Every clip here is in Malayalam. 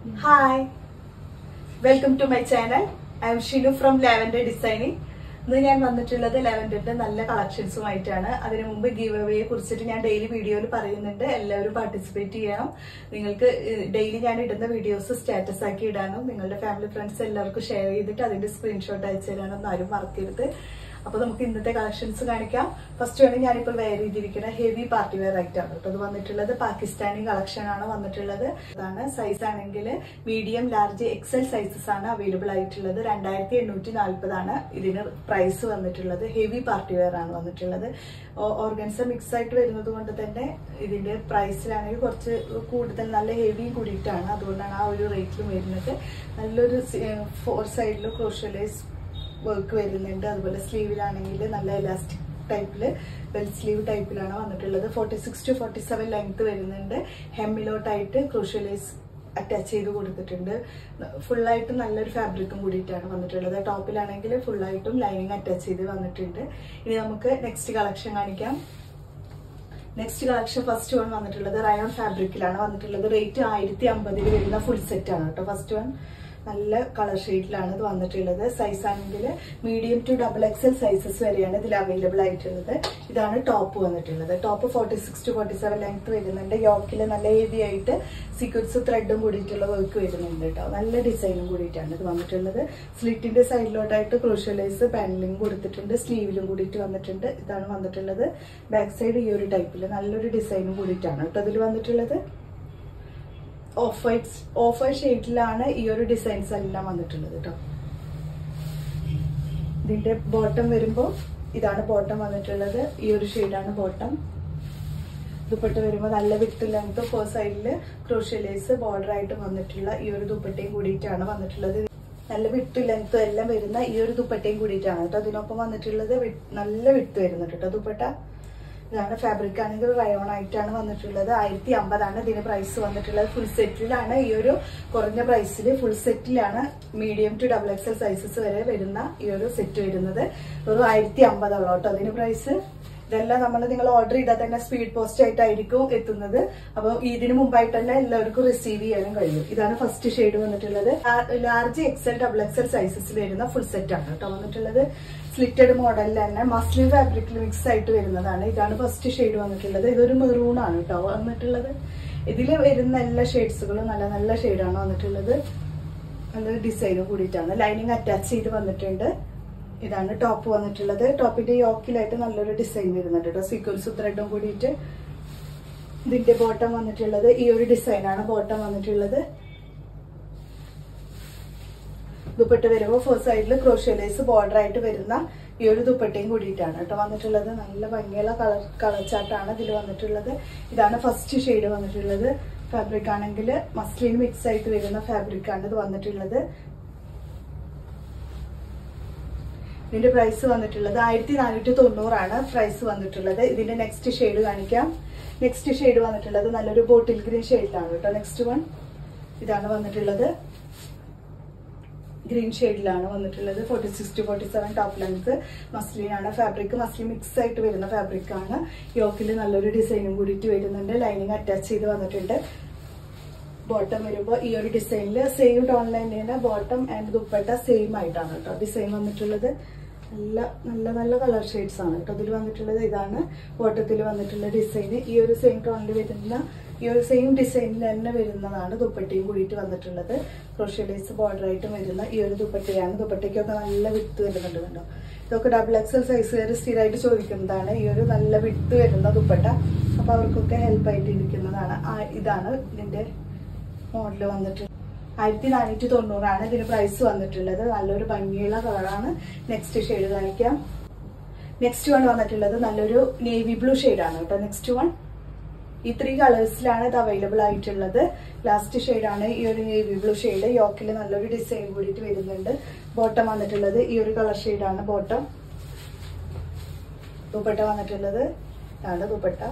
hi welcome to my channel I am Shinu from lavender designing ഇന്ന് ഞാൻ വന്നിട്ടുള്ളത് ലാവൻഡറിന്റെ നല്ല കളക്ഷൻസുമായിട്ടാണ് അതിനു മുമ്പ് ഗീവ് അവയെ കുറിച്ചിട്ട് ഞാൻ ഡെയിലി വീഡിയോയിൽ പറയുന്നുണ്ട് എല്ലാവരും പാർട്ടിസിപ്പേറ്റ് ചെയ്യണം നിങ്ങൾക്ക് ഡെയിലി ഞാൻ ഇടുന്ന വീഡിയോസ് സ്റ്റാറ്റസ് ആക്കി ഇടാനും നിങ്ങളുടെ ഫാമിലി ഫ്രണ്ട്സ് എല്ലാവർക്കും ഷെയർ ചെയ്തിട്ട് അതിന്റെ സ്ക്രീൻഷോട്ട് അയച്ചു തരാനൊന്നും ആരും മറക്കരുത് അപ്പൊ നമുക്ക് ഇന്നത്തെ കളക്ഷൻസ് കാണിക്കാം ഫസ്റ്റ് വേണമെങ്കിൽ ഞാനിപ്പോൾ വെയർ ചെയ്തിരിക്കുന്ന ഹെവി പാർട്ടി വെയർ ഐറ്റം ആണ് കേട്ടോ അത് വന്നിട്ടുള്ളത് പാകിസ്ഥാനി കളക്ഷൻ ആണ് വന്നിട്ടുള്ളത് അതാണ് സൈസ് ആണെങ്കിൽ മീഡിയം ലാർജ് എക്സൽ സൈസസ് ആണ് അവൈലബിൾ ആയിട്ടുള്ളത് രണ്ടായിരത്തി എണ്ണൂറ്റി നാൽപ്പതാണ് ഇതിന് പ്രൈസ് വന്നിട്ടുള്ളത് ഹെവി പാർട്ടി വെയർ ആണ് വന്നിട്ടുള്ളത് ഓർഗൻസ മിക്സ് ആയിട്ട് വരുന്നത് കൊണ്ട് തന്നെ ഇതിന്റെ പ്രൈസിലാണെങ്കിൽ കുറച്ച് കൂടുതൽ നല്ല ഹെവിയും കൂടിയിട്ടാണ് അതുകൊണ്ടാണ് ആ ഒരു റേറ്റിലും വരുന്നത് നല്ലൊരു ഫോർ സൈഡിൽ ക്രോഷ്യലൈസ് വർക്ക് വരുന്നുണ്ട് അതുപോലെ സ്ലീവിലാണെങ്കിൽ നല്ല ഇലാസ്റ്റിക് ടൈപ്പിൽ ബെൽ സ്ലീവ് ടൈപ്പിലാണ് വന്നിട്ടുള്ളത് forty six to forty seven length വരുന്നുണ്ട് ഹെമ്മിലോട്ടായിട്ട് ക്രൂഷ്യലൈസ് അറ്റാച്ച് ചെയ്ത് കൊടുത്തിട്ടുണ്ട് ഫുള്ളായിട്ട് നല്ലൊരു ഫാബ്രിക്കും കൂടിയിട്ടാണ് വന്നിട്ടുള്ളത് ടോപ്പിലാണെങ്കിൽ ഫുള്ളായിട്ടും ലൈനിങ് അറ്റാച്ച് ചെയ്ത് വന്നിട്ടുണ്ട് ഇനി നമുക്ക് നെക്സ്റ്റ് കളക്ഷൻ കാണിക്കാം നെക്സ്റ്റ് കളക്ഷൻ ഫസ്റ്റ് വൺ വന്നിട്ടുള്ളത് റയോൺ ഫാബ്രിക്കിലാണ് വന്നിട്ടുള്ളത് റേറ്റ് ആയിരത്തി അമ്പതിൽ വരുന്ന ഫുൾ സെറ്റ് ആണ് കേട്ടോ ഫസ്റ്റ് വൺ നല്ല കളർ ഷെയ്ഡിലാണ് ഇത് വന്നിട്ടുള്ളത് സൈസ് ആണെങ്കിൽ medium to double XL sizes വരെയാണ് ഇതിൽ അവൈലബിൾ ആയിട്ടുള്ളത് ഇതാണ് ടോപ്പ് വന്നിട്ടുള്ളത് top forty six to forty seven length വരുന്നുണ്ട് യോക്കിൽ നല്ല ഹെവി ആയിട്ട് സീക്വൻസ് ത്രെഡും കൂടിയിട്ടുള്ള വർക്ക് വരുന്നുണ്ട് കേട്ടോ നല്ല ഡിസൈനും കൂടിയിട്ടാണ് ഇത് വന്നിട്ടുള്ളത് സ്ലിറ്റിന്റെ സൈഡിലോട്ടായിട്ട് ക്രൂഷ്യലൈസ് പാനലിംഗ് കൊടുത്തിട്ടുണ്ട് സ്ലീവിലും കൂടിയിട്ട് വന്നിട്ടുണ്ട് ഇതാണ് വന്നിട്ടുള്ളത് ബാക്ക് സൈഡ് ഈ ഒരു ടൈപ്പിൽ നല്ലൊരു ഡിസൈനും കൂടിയിട്ടാണ് കേട്ടോ ഇതിൽ വന്നിട്ടുള്ളത് ഓഫ് വൈറ്റ് ഓഫ് വൈറ്റ് ഷെയ്ഡിലാണ് ഈ ഒരു ഡിസൈൻസ് എല്ലാം വന്നിട്ടുള്ളത് കേട്ടോ ഇതിന്റെ ബോട്ടം വരുമ്പോൾ ഇതാണ് ബോട്ടം വന്നിട്ടുള്ളത് ഈ ഒരു ഷെയ്ഡാണ് ബോട്ടം ദുപ്പട്ട വരുമ്പോൾ നല്ല വിട്ട് ലെങ്ത് ഫോർ സൈഡില് ക്രോഷ്യലേസ് ബോർഡർ ആയിട്ട് വന്നിട്ടുള്ള ഈ ഒരു ദുപ്പട്ടയും കൂടിയിട്ടാണ് വന്നിട്ടുള്ളത് നല്ല വിട്ട് ലെങ്ത് എല്ലാം വരുന്ന ഈ ഒരു ദുപ്പട്ടയും കൂടിയിട്ടാണ് കേട്ടോ അതിനൊപ്പം വന്നിട്ടുള്ളത് നല്ല വിട്ട് വരുന്നുണ്ട് കേട്ടോ ദുപ്പട്ട ഇതാണ് ഫാബ്രിക് ആണെങ്കിൽ റയോൺ ആയിട്ടാണ് വന്നിട്ടുള്ളത് ആയിരത്തി അമ്പതാണ് ഇതിന് പ്രൈസ് വന്നിട്ടുള്ളത് ഫുൾ സെറ്റിലാണ് ഈ ഒരു കുറഞ്ഞ പ്രൈസിൽ ഫുൾ സെറ്റിലാണ് medium to double XL sizes വരെ വരുന്ന ഈ ഒരു സെറ്റ് വരുന്നത് ഒരു ആയിരത്തി അമ്പതാണ് കേട്ടോ അതിന് പ്രൈസ് ഇതെല്ലാം നമ്മൾ നിങ്ങൾ ഓർഡർ ചെയ്താൽ തന്നെ സ്പീഡ് പോസ്റ്റ് ആയിട്ടായിരിക്കും എത്തുന്നത് അപ്പോൾ ഇതിന് മുമ്പായിട്ട് തന്നെ എല്ലാവർക്കും റിസീവ് ചെയ്യാനും കഴിയും ഇതാണ് ഫസ്റ്റ് ഷെയ്ഡ് വന്നിട്ടുള്ളത് ലാർജ് എക്സൽ ഡബിൾ എക്സൽ സൈസസിൽ വരുന്ന ഫുൾ സെറ്റ് ആണ് കേട്ടോ വന്നിട്ടുള്ളത് സ്ലിറ്റഡ് മോഡലിൽ തന്നെ മസ്ലിൻ ഫാബ്രിക്കിൽ മിക്സ് ആയിട്ട് വരുന്നതാണ് ഇതാണ് ഫസ്റ്റ് ഷെയ്ഡ് വന്നിട്ടുള്ളത് ഇതൊരു മെറൂൺ ആണ് കേട്ടോ വന്നിട്ടുള്ളത് ഇതിൽ വരുന്ന എല്ലാ ഷെയ്ഡ്സുകളും നല്ല നല്ല ഷെയ്ഡാണ് വന്നിട്ടുള്ളത് നല്ലൊരു ഡിസൈനും കൂടിയിട്ടാണ് ലൈനിങ് അറ്റാച്ച് ചെയ്ത് വന്നിട്ടുണ്ട് ഇതാണ് ടോപ്പ് വന്നിട്ടുള്ളത് ടോപ്പിന്റെ യോക്കിലായിട്ട് നല്ലൊരു ഡിസൈൻ വരുന്നുണ്ട് കേട്ടോ സീക്വൻസ് ത്രെഡും കൂടിയിട്ട് ഇതിന്റെ ബോട്ടം വന്നിട്ടുള്ളത് ഈ ഒരു ഡിസൈനാണ് ബോട്ടം വന്നിട്ടുള്ളത് ദുപ്പട്ട വരുമ്പോൾ ഫോർ സൈഡിൽ ക്രോഷ്യലൈസ് ബോർഡർ ആയിട്ട് വരുന്ന ഈ ഒരു ദുപ്പട്ടയും കൂടിയിട്ടാണ് കേട്ടോ വന്നിട്ടുള്ളത് നല്ല ഭംഗിയുള്ള കളർ കളർ ചാർട്ടാണ് ഇതിൽ വന്നിട്ടുള്ളത് ഇതാണ് ഫസ്റ്റ് ഷെയ്ഡ് വന്നിട്ടുള്ളത് ഫാബ്രിക് ആണെങ്കിൽ മസ്ലിൻ മിക്സ് ആയിട്ട് വരുന്ന ഫാബ്രിക് ആണ് ഇത് വന്നിട്ടുള്ളത് ഇതിന്റെ പ്രൈസ് വന്നിട്ടുള്ളത് ആയിരത്തി നാനൂറ്റി തൊണ്ണൂറാണ് പ്രൈസ് വന്നിട്ടുള്ളത് ഇതിന്റെ നെക്സ്റ്റ് ഷെയ്ഡ് കാണിക്കാം നെക്സ്റ്റ് ഷെയ്ഡ് വന്നിട്ടുള്ളത് നല്ലൊരു ബോട്ടിൽ ഗ്രീൻ ഷെയ്ഡിലാണ് കേട്ടോ നെക്സ്റ്റ് വൺ ഇതാണ് വന്നിട്ടുള്ളത് ഗ്രീൻ ഷെയ്ഡിലാണ് വന്നിട്ടുള്ളത് forty six to forty seven top length muslin ആണ് ഫാബ്രിക് മസ്ലിൻ മിക്സ് ആയിട്ട് വരുന്ന ഫാബ്രിക് ആണ് യോക്കിൽ നല്ലൊരു ഡിസൈനും കൂടിയിട്ട് വരുന്നുണ്ട് ലൈനിങ് അറ്റാച്ച് ചെയ്ത് വന്നിട്ടുണ്ട് ബോട്ടം വരുമ്പോൾ ഈ ഒരു ഡിസൈനിൽ സെയിം ടോണിൽ തന്നെയാണ് ബോട്ടം ആൻഡ് ദുപ്പട്ട സെയിം ആയിട്ടാണ് കേട്ടോ ഡിസൈൻ വന്നിട്ടുള്ളത് നല്ല നല്ല നല്ല കളർ ഷെയ്ഡ്സ് ആണ് കേട്ടോ ഇതിൽ വന്നിട്ടുള്ളത് ഇതാണ് ബോട്ടത്തിൽ വന്നിട്ടുള്ള ഡിസൈൻ ഈ ഒരു സെയിം ടോണിൽ വരുന്ന ഈ ഒരു സെയിം ഡിസൈനിൽ തന്നെ വരുന്നതാണ് ദുപ്പട്ടയും കൂടിയിട്ട് വന്നിട്ടുള്ളത് ക്രോഷ്യലൈസ് ബോർഡർ ആയിട്ടും വരുന്ന ഈ ഒരു ദുപ്പട്ടയാണ് ദുപ്പട്ടയ്ക്കൊക്കെ നല്ല വിത്ത് വരുന്നുണ്ട് കണ്ടോ ഇതൊക്കെ ഡബിൾ എക്സൽ സൈസ് വരെ സ്ഥിരമായിട്ട് ചോദിക്കുന്നതാണ് ഈ ഒരു നല്ല വിത്ത് വരുന്ന ദുപ്പട്ട അപ്പൊ അവർക്കൊക്കെ ഹെൽപ്പ് ആയിട്ട് ഇരിക്കുന്നതാണ് ഇതാണ് ഇതിന്റെ മോഡൽ വന്നിട്ട് ആയിരത്തി നാനൂറ്റി തൊണ്ണൂറാണ് ഇതിന് പ്രൈസ് വന്നിട്ടുള്ളത് നല്ലൊരു ഭംഗിയുള്ള കളറാണ് നെക്സ്റ്റ് ഷെയ്ഡ് കാണിക്കാം നെക്സ്റ്റ് വൺ വന്നിട്ടുള്ളത് നല്ലൊരു നേവി ബ്ലൂ ആണ് കേട്ടോ നെക്സ്റ്റ് വൺ ഈ ത്രീ കളേഴ്സിലാണ് ഇത് അവൈലബിൾ ആയിട്ടുള്ളത് ലാസ്റ്റ് ആണ് ഈ ഒരു നേവി ബ്ലൂ ഷെയ്ഡ് യോക്കിൽ നല്ലൊരു ഡിസൈൻ കൂടിയിട്ട് വരുന്നുണ്ട് ബോട്ടം വന്നിട്ടുള്ളത് ഈ ഒരു കളർ ഷെയ്ഡാണ് ബോട്ടം ദുപ്പട്ട വന്നിട്ടുള്ളത് ഇതാണ് ദുപ്പട്ട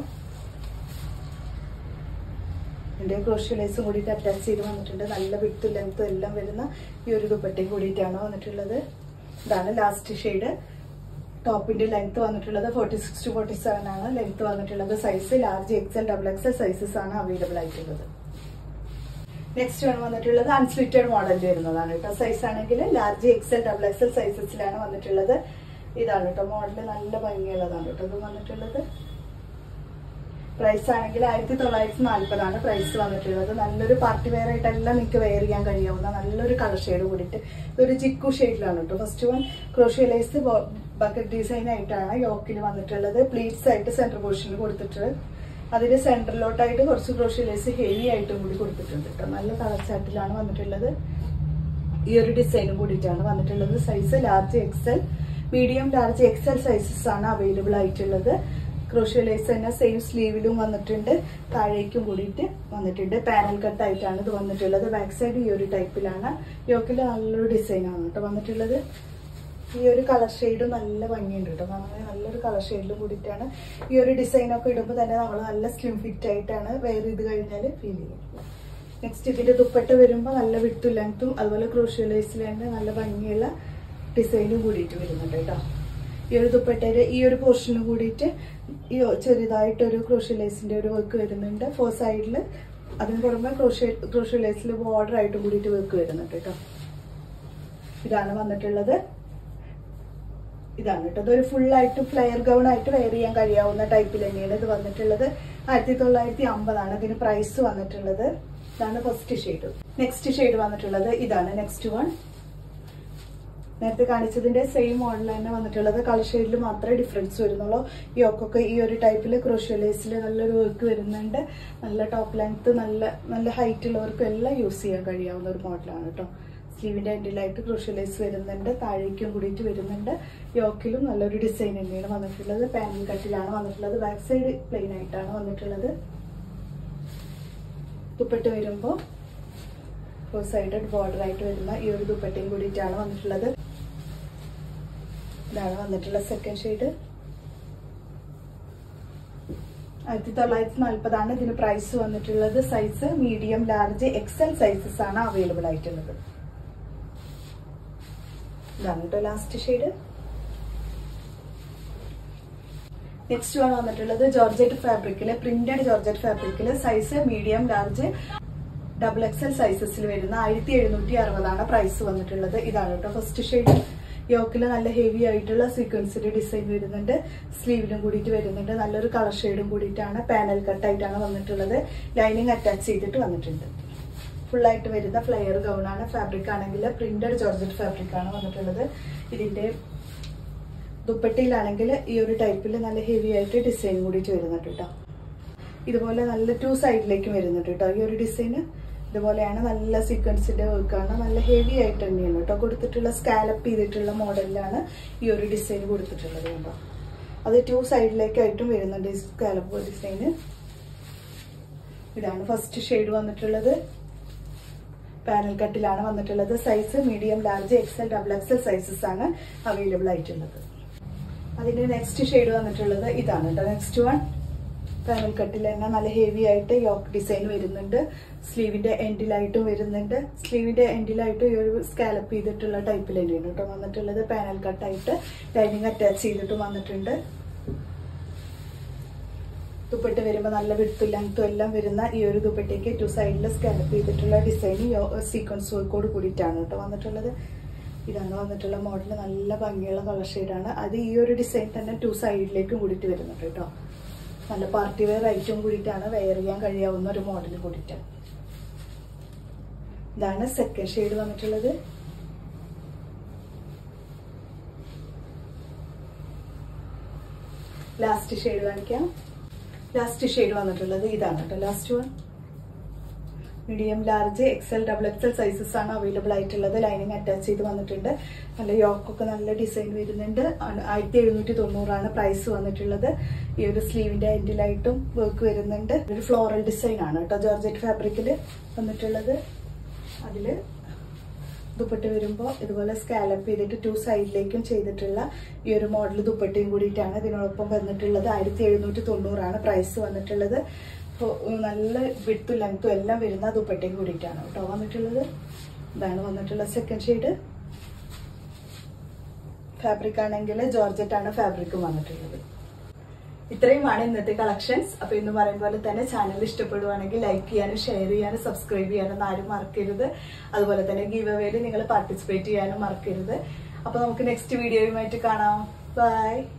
ഇതിന്റെ ക്രോഷ്യലൈസും കൂടിയിട്ട് അറ്റാച്ച് ചെയ്ത് വന്നിട്ടുണ്ട് നല്ല വിട്ട് ലെങ്ത്തും എല്ലാം വരുന്ന ഈ ഒരു ദുപ്പട്ടയും കൂടിയിട്ടാണ് വന്നിട്ടുള്ളത് ഇതാണ് ലാസ്റ്റ് ഷെയ്ഡ് ടോപ്പിന്റെ ലെങ്ത് വന്നിട്ടുള്ളത് forty six to forty seven ആണ് ലെങ്ത് വന്നിട്ടുള്ളത് size large XL double XL sizes ആണ് അവൈലബിൾ ആയിട്ടുള്ളത് നെക്സ്റ്റ് ആണ് വന്നിട്ടുള്ളത് അൺസ്ലിറ്റഡ് മോഡൽ വരുന്നതാണ് കേട്ടോ സൈസ് ആണെങ്കിൽ ലാർജ് എക്സൽ ഡബിൾ എക്സൽ സൈസസിലാണ് വന്നിട്ടുള്ളത് ഇതാണ് കേട്ടോ മോഡൽ നല്ല ഭംഗിയുള്ളതാണ് കേട്ടോ ഇത് വന്നിട്ടുള്ളത് പ്രൈസ് ആണെങ്കിൽ ആയിരത്തി തൊള്ളായിരത്തി നാല്പതാണ് പ്രൈസ് വന്നിട്ടുള്ളത് നല്ലൊരു പാർട്ടി വെയർ ആയിട്ടെല്ലാം നിങ്ങൾക്ക് വെയർ ചെയ്യാൻ കഴിയാവുന്ന നല്ലൊരു കളർ ഷെയ്ഡ് കൂടിയിട്ട് ഇതൊരു ചിക്കു ഷെയ്ഡിലാണ് കേട്ടോ first one crochet lace bucket design ആയിട്ടാണ് യോക്കിൽ വന്നിട്ടുള്ളത് പ്ലീറ്റ്സ് ആയിട്ട് സെന്റർ പോർഷനിൽ കൊടുത്തിട്ടുള്ളത് അതിന് സെന്ററിലോട്ടായിട്ട് കുറച്ച് ക്രോഷ്യലൈസ് ഹെവി ആയിട്ടും കൂടി കൊടുത്തിട്ടുണ്ട് കേട്ടോ നല്ല കളർ ചാർട്ടിലാണ് വന്നിട്ടുള്ളത് ഈ ഒരു ഡിസൈനും കൂടിയിട്ടാണ് വന്നിട്ടുള്ളത് size large XL medium large XL sizes ആണ് അവൈലബിൾ ആയിട്ടുള്ളത് ക്രോഷ്യലൈസ് തന്നെ സെയിം സ്ലീവിലും വന്നിട്ടുണ്ട് താഴേക്കും കൂടിയിട്ട് വന്നിട്ടുണ്ട് പാനൽ കട്ട് ആയിട്ടാണ് ഇത് വന്നിട്ടുള്ളത് ബാക്ക് സൈഡ് ഈ ഒരു ടൈപ്പിലാണ് യോക്കിൽ നല്ലൊരു ഡിസൈൻ ആണ് കേട്ടോ വന്നിട്ടുള്ളത് ഈ ഒരു കളർ ഷെയ്ഡും നല്ല ഭംഗിയുണ്ട് കേട്ടോ നന്നായി നല്ലൊരു കളർ ഷെയ്ഡിലും കൂടിയിട്ടാണ് ഈ ഒരു ഡിസൈൻ ഒക്കെ ഇടുമ്പോൾ തന്നെ നമ്മൾ നല്ല സ്ലിം ഫിറ്റ് ആയിട്ടാണ് വെയർ ചെയ്ത് കഴിഞ്ഞാൽ ഫീൽ ചെയ്യുന്നത് നെക്സ്റ്റ് ഇതിന്റെ ദുപ്പട്ട വരുമ്പോൾ നല്ല വിട്ടു ലെങ്ത്തും അതുപോലെ ക്രൂഷ്യലൈസിൽ തന്നെ നല്ല ഭംഗിയുള്ള ഡിസൈനും കൂടിയിട്ട് വരുന്നുണ്ട് കേട്ടോ ഈ ഒരു ദുപ്പട്ടയുടെ ഈ ഒരു പോർഷനും കൂടിയിട്ട് ഈ ചെറുതായിട്ടൊരു ക്രോഷ്യലൈസിന്റെ ഒരു വർക്ക് വരുന്നുണ്ട് ഫോർ സൈഡിൽ അതിന് പുറമെ ക്രോഷ്യ ക്രോഷ്യലൈസിൽ ബോർഡർ ആയിട്ട് കൂടിയിട്ട് വർക്ക് വരുന്നുണ്ട് കേട്ടോ ഇതാണ് വന്നിട്ടുള്ളത് ഇതാണ് കേട്ടോ ഇതൊരു ഫുൾ ആയിട്ട് ഫ്ലെയർ ഗൗൺ ആയിട്ട് വെയർ ചെയ്യാൻ കഴിയാവുന്ന ടൈപ്പിൽ തന്നെയാണ് ഇത് വന്നിട്ടുള്ളത് ആയിരത്തി തൊള്ളായിരത്തി അമ്പതാണ് ഇതിന് പ്രൈസ് വന്നിട്ടുള്ളത് ഇതാണ് ഫസ്റ്റ് ഷെയ്ഡ് നെക്സ്റ്റ് ഷെയ്ഡ് വന്നിട്ടുള്ളത് ഇതാണ് നെക്സ്റ്റ് വൺ നേരത്തെ കാണിച്ചതിന്റെ സെയിം മോഡൽ തന്നെ വന്നിട്ടുള്ളത് കളർ ഷെയ്ഡിൽ മാത്രമേ ഡിഫറൻസ് വരുന്നുള്ളൂ ഈ ഒക്കൊക്കെ ഈ ഒരു ടൈപ്പിൽ ക്രോഷ്യലൈസിൽ നല്ലൊരു വർക്ക് വരുന്നുണ്ട് നല്ല ടോപ്പ് ലെങ്ത് നല്ല നല്ല ഹൈറ്റ് ഉള്ളവർക്കും എല്ലാം യൂസ് ചെയ്യാൻ കഴിയാവുന്ന ഒരു മോഡലാണ് കേട്ടോ സ്ലീവിന്റെ എൻഡിലായിട്ട് ക്രോഷ്യലൈസ് വരുന്നുണ്ട് താഴേക്കും കൂടിയിട്ട് വരുന്നുണ്ട് യോക്കിലും നല്ലൊരു ഡിസൈൻ തന്നെയാണ് വന്നിട്ടുള്ളത് പാനൽ കട്ടിലാണ് വന്നിട്ടുള്ളത് ബാക്ക് സൈഡ് പ്ലെയിൻ ആയിട്ടാണ് വന്നിട്ടുള്ളത് ദുപ്പട്ട വരുമ്പോൾ ഫോർ സൈഡഡ് ബോർഡർ ആയിട്ട് വരുന്ന ഈ ഒരു ദുപ്പട്ടയും കൂടിയിട്ടാണ് വന്നിട്ടുള്ളത് ഇതാണ് വന്നിട്ടുള്ള സെക്കൻഡ് ഷെയ്ഡ് ആയിരത്തി തൊള്ളായിരത്തി നാൽപ്പതാണ് ഇതിന് പ്രൈസ് വന്നിട്ടുള്ളത് size medium large XL sizes ആണ് അവൈലബിൾ ആയിട്ടുള്ളത് ഇതാണ് കേട്ടോ ലാസ്റ്റ് ഷെയ്ഡ് നെക്സ്റ്റ് വൺ വന്നിട്ടുള്ളത് ജോർജറ്റ് ഫാബ്രിക്കില് പ്രിന്റഡ് ജോർജറ്റ് ഫാബ്രിക്കില് size medium large double XL സൈസസിൽ വരുന്ന ആയിരത്തി എഴുന്നൂറ്റി അറുപതാണ് പ്രൈസ് വന്നിട്ടുള്ളത് ഇതാണ് കേട്ടോ ഫസ്റ്റ് ഷെയ്ഡ് യോക്കിൽ നല്ല ഹെവി ആയിട്ടുള്ള സീക്വൻസിന്റെ ഡിസൈൻ വരുന്നുണ്ട് സ്ലീവിലും കൂടിയിട്ട് വരുന്നുണ്ട് നല്ലൊരു കളർ ഷെയ്ഡും കൂടിയിട്ടാണ് പാനൽ കട്ട് ആയിട്ടാണ് വന്നിട്ടുള്ളത് ലൈനിങ് അറ്റാച്ച് ചെയ്തിട്ട് വന്നിട്ടുണ്ട് ഫുൾ ആയിട്ട് വരുന്ന ഫ്ലെയർ ഗൗൺ ആണ് ഫാബ്രിക് ആണെങ്കിൽ പ്രിന്റഡ് ജോർജറ്റ് ഫാബ്രിക് ആണ് വന്നിട്ടുള്ളത് ഇതിന്റെ ദുപ്പട്ടയിലാണെങ്കിൽ ഈ ഒരു ടൈപ്പിൽ നല്ല ഹെവി ആയിട്ട് ഡിസൈൻ കൂടിയിട്ട് വരുന്നുണ്ട് കേട്ടോ ഇതുപോലെ നല്ല ടു സൈഡിലേക്ക് വരുന്നുണ്ട് കേട്ടോ ഈ ഒരു ഡിസൈന് ഇതുപോലെയാണ് നല്ല സീക്വൻസിന്റെ വർക്കാണ് നല്ല ഹെവി ആയിട്ട് തന്നെയാണ് കേട്ടോ കൊടുത്തിട്ടുള്ള സ്കാലപ്പ് ചെയ്തിട്ടുള്ള മോഡലിലാണ് ഈ ഒരു ഡിസൈൻ കൊടുത്തിട്ടുള്ളത് കേട്ടോ അത് ടു സൈഡിലേക്കായിട്ടും വരുന്നുണ്ട് ഈ സ്കാലപ്പ് ഡിസൈന് ഇതാണ് ഫസ്റ്റ് ഷെയ്ഡ് വന്നിട്ടുള്ളത് പാനൽ കട്ടിലാണ് വന്നിട്ടുള്ളത് size medium large XL double XL sizes ആണ് അവൈലബിൾ ആയിട്ടുള്ളത് അതിന്റെ നെക്സ്റ്റ് ഷെയ്ഡ് വന്നിട്ടുള്ളത് ഇതാണ് കേട്ടോ നെക്സ്റ്റ് വൺ പാനൽ കട്ടിൽ തന്നെ നല്ല ഹെവി ആയിട്ട് യോക്ക് ഡിസൈൻ വരുന്നുണ്ട് സ്ലീവിന്റെ എൻഡിലായിട്ടും വരുന്നുണ്ട് സ്ലീവിന്റെ എൻഡിലായിട്ട് ഈ ഒരു സ്കാലപ്പ് ചെയ്തിട്ടുള്ള ടൈപ്പിൽ തന്നെയാണ് കേട്ടോ വന്നിട്ടുള്ളത് പാനൽ കട്ടായിട്ട് ലൈനിങ് അറ്റാച്ച് ചെയ്തിട്ടും വന്നിട്ടുണ്ട് ദുപ്പട്ട വരുമ്പോൾ നല്ല വിടുത്തും ലെങ്ത്തും എല്ലാം വരുന്ന ഈ ഒരു ദുപ്പട്ടയ്ക്ക് ടു സൈഡിൽ സ്കാലപ്പ് ചെയ്തിട്ടുള്ള ഡിസൈൻ സീക്വൻസ് വർക്കോട് കൂടിയിട്ടാണ് കേട്ടോ വന്നിട്ടുള്ളത് ഇതാണ് വന്നിട്ടുള്ള മോഡൽ നല്ല ഭംഗിയുള്ള കളർ ഷെയ്ഡാണ് അത് ഈ ഒരു ഡിസൈൻ തന്നെ ടു സൈഡിലേക്കും കൂടിയിട്ട് വരുന്നുണ്ട് കേട്ടോ നല്ല പാർട്ടി വെയർ ഐറ്റം കൂടിയിട്ടാണ് വെയർ ചെയ്യാൻ കഴിയാവുന്ന ഒരു മോഡൽ കൂടിയിട്ട് ഇതാണ് സെക്കൻഡ് ഷെയ്ഡ് വന്നിട്ടുള്ളത് ലാസ്റ്റ് ഷെയ്ഡ് കാണിക്കാം ലാസ്റ്റ് ഷെയ്ഡ് വന്നിട്ടുള്ളത് ഇതാണ് കേട്ടോ last one medium large XL double XL sizes ആണ് അവൈലബിൾ ആയിട്ടുള്ളത് ലൈനിങ് അറ്റാച്ച് ചെയ്ത് വന്നിട്ടുണ്ട് നല്ല യോക്കൊക്കെ നല്ല ഡിസൈൻ വരുന്നുണ്ട് ആയിരത്തി എഴുന്നൂറ്റി തൊണ്ണൂറാണ് പ്രൈസ് വന്നിട്ടുള്ളത് ഈ ഒരു സ്ലീവിന്റെ എൻഡിലായിട്ടും വർക്ക് വരുന്നുണ്ട് ഒരു ഫ്ലോറൽ ഡിസൈൻ ആണ് കേട്ടോ ജോർജറ്റ് ഫാബ്രിക്കിൽ വന്നിട്ടുള്ളത് അതില് ദുപ്പട്ട വരുമ്പോൾ ഇതുപോലെ സ്കാലപ്പ് ചെയ്തിട്ട് ടു സൈഡിലേക്കും ചെയ്തിട്ടുള്ള ഈ ഒരു മോഡൽ ദുപ്പട്ടയും കൂടിയിട്ടാണ് ഇതിനോടൊപ്പം വന്നിട്ടുള്ളത് ആയിരത്തി എഴുന്നൂറ്റി തൊണ്ണൂറാണ് പ്രൈസ് വന്നിട്ടുള്ളത് അപ്പോൾ നല്ല വിട്ടും ലെങ്ത്തും എല്ലാം വരുന്ന ദുപ്പട്ടയും കൂടിയിട്ടാണ് കേട്ടോ വന്നിട്ടുള്ളത് ഇതാണ് വന്നിട്ടുള്ള സെക്കൻഡ് ഷെയ്ഡ് ഫാബ്രിക് ആണെങ്കിൽ ജോർജറ്റ് ആണ് ഫാബ്രിക്കും വന്നിട്ടുള്ളത് ഇത്രയുമാണ് ഇന്നത്തെ കളക്ഷൻസ് അപ്പൊ ഇന്ന് പറയും പോലെ തന്നെ ചാനൽ ഇഷ്ടപ്പെടുവാണെങ്കിൽ ലൈക്ക് ചെയ്യാനും ഷെയർ ചെയ്യാനും സബ്സ്ക്രൈബ് ചെയ്യാനും ആരും മറക്കരുത് അതുപോലെ തന്നെ ഗീവ് അവേയിൽ നിങ്ങൾ പാർട്ടിസിപ്പേറ്റ് ചെയ്യാനും മറക്കരുത് അപ്പൊ നമുക്ക് നെക്സ്റ്റ് വീഡിയോയുമായിട്ട് കാണാം ബൈ